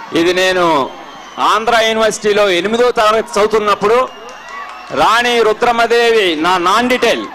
ఇది నేను ఆంధ్ర యూనివర్సిటీలో ఎనిమిదో తరగతి చదువుతున్నప్పుడు రాణి రుద్రమదేవి నా నాన్ డీటెయిల్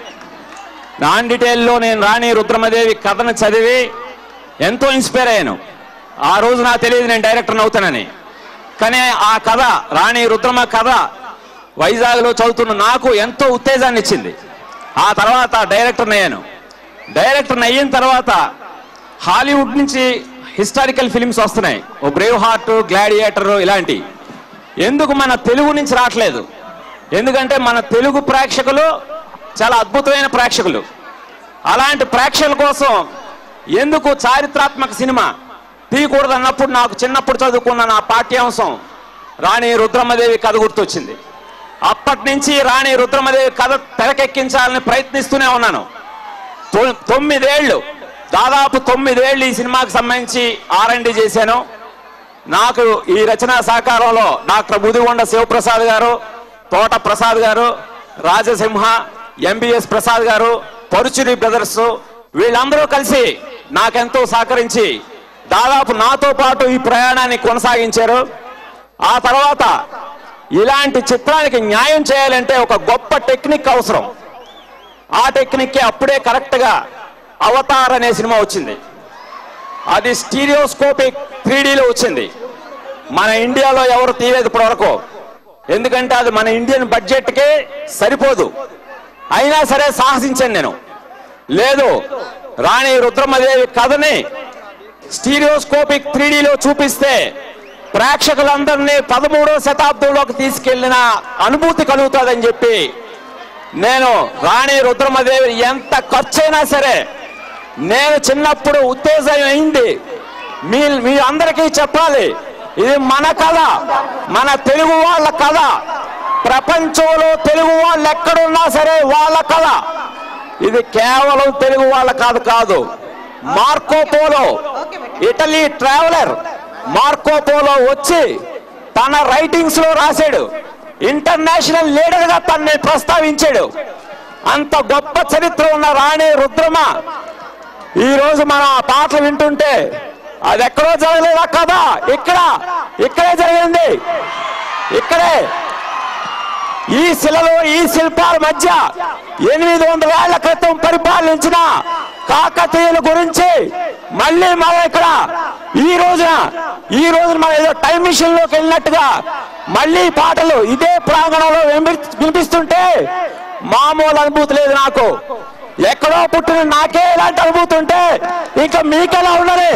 నాన్ డీటెయిల్లో నేను రాణి రుద్రమదేవి కథను చదివి ఎంతో ఇన్స్పైర్ అయ్యాను ఆ రోజు నాకు తెలియదు నేను డైరెక్టర్ అవుతానని కానీ ఆ కథ రాణి రుద్రమ కథ వైజాగ్లో చదువుతున్న నాకు ఎంతో ఉత్తేజాన్ని ఇచ్చింది ఆ తర్వాత డైరెక్టర్ అయ్యాను డైరెక్టర్ అయిన తర్వాత హాలీవుడ్ నుంచి హిస్టారికల్ ఫిలిమ్స్ వస్తున్నాయి ఓ బ్రేవ్ హార్ట్ గ్లాడియేటర్ ఇలాంటి ఎందుకు మన తెలుగు నుంచి రావట్లేదు ఎందుకంటే మన తెలుగు ప్రేక్షకులు చాలా అద్భుతమైన ప్రేక్షకులు అలాంటి ప్రేక్షకుల కోసం ఎందుకు చారిత్రాత్మక సినిమా తీయకూడదు అన్నప్పుడు నాకు చిన్నప్పుడు చదువుకున్న నా పాఠ్యాంశం రాణి రుద్రమదేవి కథ గుర్తొచ్చింది అప్పటి నుంచి రాణి రుద్రమదేవి కథ తెరకెక్కించాలని ప్రయత్నిస్తూనే ఉన్నాను తొ- తొమ్మిదేళ్లు దాదాపు తొమ్మిదేళ్లు ఈ సినిమాకి సంబంధించి ఆర్ఎండి చేశాను నాకు ఈ రచనా సహకారంలో డాక్టర్ బుదిగొండ శివప్రసాద్ గారు తోట ప్రసాద్ గారు రాజసింహ ఎంబీఎస్ ప్రసాద్ గారు పరుచురి బ్రదర్స్ వీళ్ళందరూ కలిసి నాకెంతో సహకరించి దాదాపు నాతో పాటు ఈ ప్రయాణాన్ని కొనసాగించారు ఆ తర్వాత ఇలాంటి చిత్రానికి న్యాయం చేయాలంటే ఒక గొప్ప టెక్నిక్ అవసరం ఆ టెక్నిక్ అప్పుడే కరెక్ట్ గా అవతార్ అనే సినిమా వచ్చింది అది స్టీరియోస్కోపిక్ త్రీడీలో వచ్చింది మన ఇండియాలో ఎవరు తీయలేదు ఇప్పటివరకు ఎందుకంటే అది మన ఇండియన్ బడ్జెట్కే సరిపోదు అయినా సరే సాహసించాను నేను లేదు రాణి రుద్రమదేవి కథని స్టీరియోస్కోపిక్ త్రీడీలో చూపిస్తే ప్రేక్షకులందరినీ పదమూడవ శతాబ్దంలోకి తీసుకెళ్లిన అనుభూతి కలుగుతుందని చెప్పి నేను రాణి రుద్రమదేవి ఎంత ఖర్చైనా సరే నేను చిన్నప్పుడు ఉత్తేజం అయింది మీ మీ అందరికీ చెప్పాలి ఇది మన కథ మన తెలుగు వాళ్ళ కథ ప్రపంచంలో తెలుగు వాళ్ళు ఎక్కడున్నా సరే వాళ్ళ కథ ఇది కేవలం తెలుగు వాళ్ళ కథ కాదు Marco Polo Italy traveller Marco Polo వచ్చి తన రైటింగ్స్ లో రాశాడు ఇంటర్నేషనల్ లీడర్ గా తనని ప్రస్తావించాడు అంత గొప్ప చరిత్ర ఉన్న రాణి రుద్రమ ఈ రోజు మనం ఆ పాటలు వింటుంటే అది ఎక్కడో జరగలేదా కదా ఇక్కడ ఇక్కడే జరిగింది ఇక్కడే ఈ శిలలో ఈ శిల్పాల మధ్య ఎనిమిది వందల ఏళ్ల క్రితం పరిపాలించిన కాకతీయుల గురించి మళ్ళీ మనం ఇక్కడ ఈ రోజున ఈ రోజున మనం ఏదో టైం మిషన్ లోకి వెళ్ళినట్టుగా మళ్ళీ పాటలు ఇదే ప్రాంగణంలో వినిపి- వినిపిస్తుంటే మామూలు అనుభూతి లేదు నాకు ఎక్కడో పుట్టిన నాకే ఇలాంటి అనుభూతి ఉంటే ఇంకా మీకెలా ఉండాలి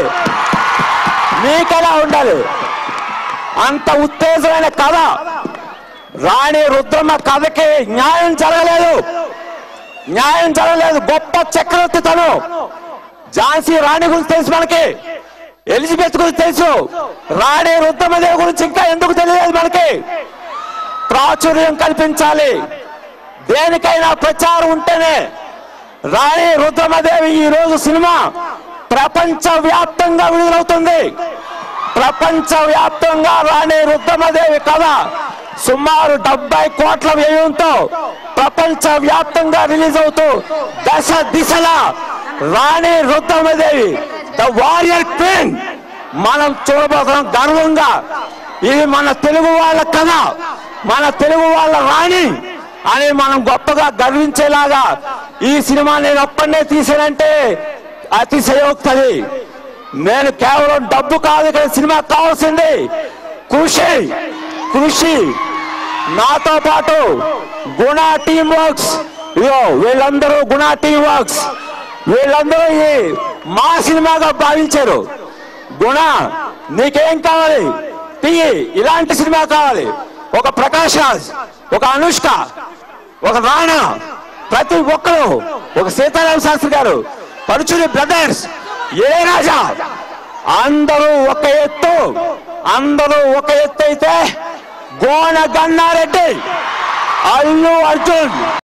మీకెలా ఉండాలి అంత ఉత్తేజమైన కథ రాణి రుద్రమ కథకి న్యాయం జరగలేదు న్యాయం జరగలేదు గొప్ప చక్రవర్తి తను ఝాన్సీ రాణి గురించి తెలుసు మనకి ఎలిజబెత్ గురించి తెలుసు రాణి రుద్రమదేవి గురించి ఇంకా ఎందుకు తెలియలేదు మనకి ప్రాచుర్యం కల్పించాలి దేనికైనా ప్రచారం ఉంటేనే రాణి రుద్రమదేవి ఈ రోజు సినిమా ప్రపంచ వ్యాప్తంగా విడుదలవుతుంది ప్రపంచ వ్యాప్తంగా రాణి రుద్రమదేవి కథ సుమారు డెబ్బై కోట్ల వ్యయంతో ప్రపంచ వ్యాప్తంగా రిలీజ్ అవుతూ దశ దిశలా Rani Rudramadevi the warrior queen మనం చూడబోతున్నాం గర్వంగా ఇది మన తెలుగు వాళ్ళ కథ మన తెలుగు వాళ్ళ రాణి అని మనం గొప్పగా గర్వించేలాగా ఈ సినిమా నేను ఒక్కడే తీసానంటే అతిశయోక్తది నేను కేవలం డబ్బు కాదు ఇక్కడ సినిమా కావాల్సింది కృషి కృషి నాతో పాటు గుణ టీమ్ వర్క్స్ ఇయో వీళ్ళందరూ గుణ టీమ్ వర్క్స్ వీళ్ళందరూ ఈ మా సినిమాగా భావించారు గుణ నీకేం కావాలి తీయి ఇలాంటి సినిమా కావాలి ఒక ప్రకాష్ రాజ్ ఒక అనుష్క ఒక రాణా ప్రతి ఒక్కరు ఒక సీతారామ శాస్త్రి గారు పరుచుని బ్రదర్స్ ఏ రాజా అందరూ ఒక ఎత్తు అందరూ ఒక ఎత్తు అయితే గోన గన్నారెడ్డి అల్లు అర్జున్